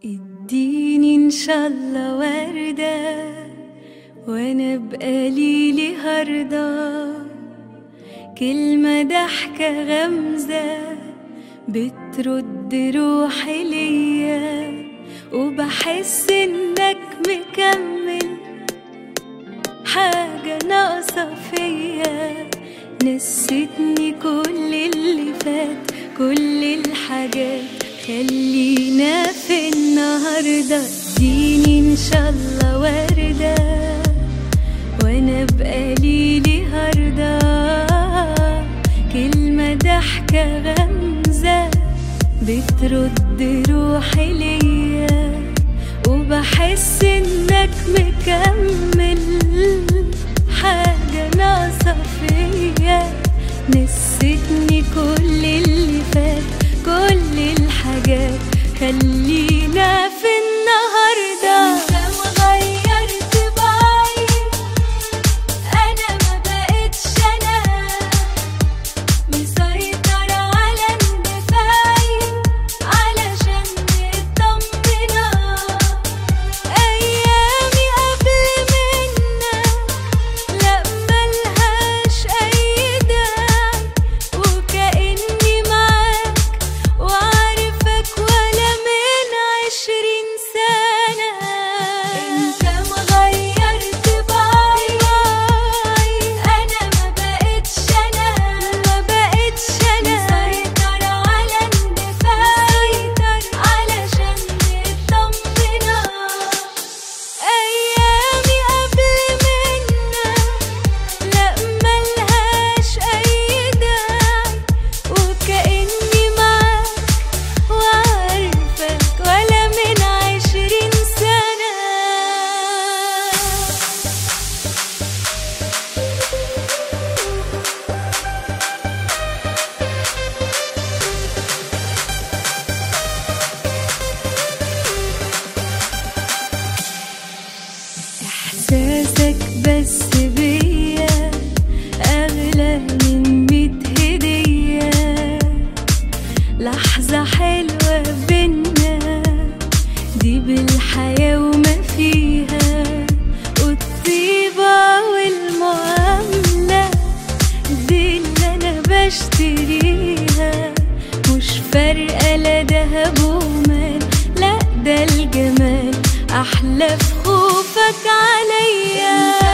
اديني ان شاء الله وردة وانا بقليلي هرضى كلمة ضحكة غمزة بترد روحي ليا وبحس انك مكمل حاجة ناقصة فيا نسيتني كل اللي فات كل الحاجات خلينا في النهاردة اديني ان شاء الله وردة وانا بقليلي هرضى كلمة ضحكة غمزة بترد روحي ليا وبحس انك مكمل حاجة ناقصة فيا نسيتني كل اللي فات كل الحاجات خلينا في النهاردة انت غيرت بعيد انا ما بقتش انا مسيطر على اندفاعي علشان مطمنة أيامي قبل منك لأ ملهاش أي داعي وكأني معاك وعارفك ولا من عشرين سنة انت مغيرت بعيد أنا ما بقتش أنا ما بقتش أنا مسيطر على اندفاعي علشان مطمنة أيامي قبل منك لأ ملهاش أي داعي وكأني معاك وعارفك ولا من عشرين سنة إحساسك بس بيا أغلى من ميت هدية لحظة حلوة بينا دي بالحياة وما فيها والطيبة والمعاملة دي اللي أنا بشتريها مش فارقة لا دهب ومال لا ده الجمال أحلى في خوفك عليا